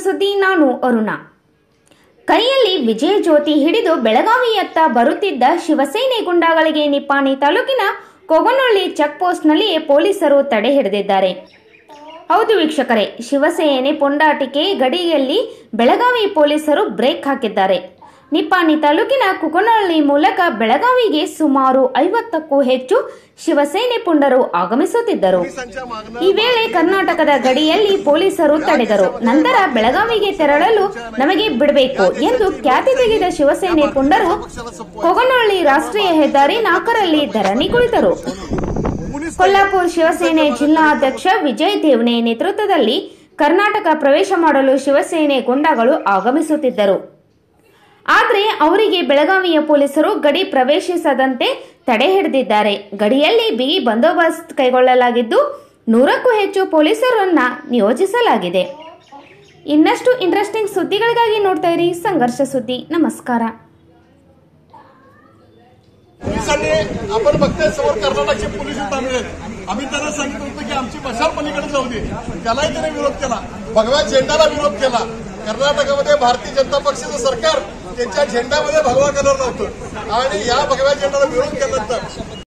ಸುದ್ದಿ ನಾನು ಅರುಣ ಕೈಯಲ್ಲಿ ವಿಜಯ ಜ್ಯೋತಿ ಹಿಡಿದು ಬೆಳಗಾವಿಯತ್ತ ಬರುತ್ತಿದ್ದ ಶಿವಸೇನೆ ಗುಂಡಾಗಳಿಗೆ ನಿಪ್ಪಾಣಿ ತಾಲೂಕಿನ ಕೊಗನೊಳ್ಳಿ ಚೆಕ್ ಪೋಸ್ಟ್ನಲ್ಲಿ ಪೊಲೀಸರು ತಡೆ ಹಿಡಿದಿದ್ದಾರೆ ಹೌದು ವೀಕ್ಷಕರೇ ಶಿವಸೇನೆ ಪುಂಡಾಟಿಕೆ ಗಡಿಯಲ್ಲಿ ಬೆಳಗಾವಿ ಪೊಲೀಸರು ಬ್ರೇಕ್ ಹಾಕಿದ್ದಾರೆ ನಿಪ್ಪಾಣಿ ತಾಲೂಕಿನ ಕುಕನಹಳ್ಳಿ ಮೂಲಕ ಬೆಳಗಾವಿಗೆ ಸುಮಾರು ಐವತ್ತಕ್ಕೂ ಹೆಚ್ಚು ಶಿವಸೇನೆ ಪುಂಡರು ಆಗಮಿಸುತ್ತಿದ್ದರು ಈ ವೇಳೆ ಕರ್ನಾಟಕದ ಗಡಿಯಲ್ಲಿ ಪೊಲೀಸರು ತಡೆದರು ನಂತರ ಬೆಳಗಾವಿಗೆ ತೆರಳಲು ನಮಗೆ ಬಿಡಬೇಕು ಎಂದು ಖ್ಯಾತಿ ತೆಗೆದ ಶಿವಸೇನೆ ಪುಂಡರು ಕೊಗನಹಳ್ಳಿ ರಾಷ್ಟ್ರೀಯ ಹೆದ್ದಾರಿ ನಾಲ್ಕರಲ್ಲಿ ಧರಣಿ ಕುಳಿತರು ಕೊಲ್ಲಾಪುರ ಶಿವಸೇನೆ ಜಿಲ್ಲಾಧ್ಯಕ್ಷ ವಿಜಯ್ ದೇವ್ನೆ ನೇತೃತ್ವದಲ್ಲಿ ಕರ್ನಾಟಕ ಪ್ರವೇಶ ಮಾಡಲು ಶಿವಸೇನೆ ಗುಂಡಾಗಳು ಆಗಮಿಸುತ್ತಿದ್ದರು ಆದರೆ ಅವರಿಗೆ ಬೆಳಗಾವಿಯ ಪೊಲೀಸರು ಗಡಿ ಪ್ರವೇಶಿಸದಂತೆ ತಡೆ ಹಿಡಿದಿದ್ದಾರೆ ಗಡಿಯಲ್ಲಿ ಬಿಗಿ ಬಂದೋಬಸ್ತ್ ಕೈಗೊಳ್ಳಲಾಗಿದ್ದು ನೂರಕ್ಕೂ ಹೆಚ್ಚು ಪೊಲೀಸರನ್ನ ನಿಯೋಜಿಸಲಾಗಿದೆ ಇನ್ನಷ್ಟು ಇಂಟ್ರೆಸ್ಟಿಂಗ್ ಸುದ್ದಿಗಳಿಗಾಗಿ ನೋಡ್ತಾ ಇರಿ ಸಂಘರ್ಷ ಸುದ್ದಿ ನಮಸ್ಕಾರ पोलिसांनी आपण बघतोय समोर कर्नाटकचे पोलीस थांबले आम्ही त्यांना सांगितलं होतं की आमची मशाल पलीकडे जाऊ दे त्यालाही त्याने विरोध केला भगव्या झेंडाला विरोध केला कर्नाटकामध्ये भारतीय जनता पक्षाचं सरकार त्यांच्या झेंड्यामध्ये भगवा कलर नव्हतं आणि या भगव्या झेंड्याला विरोध केल्यानंतर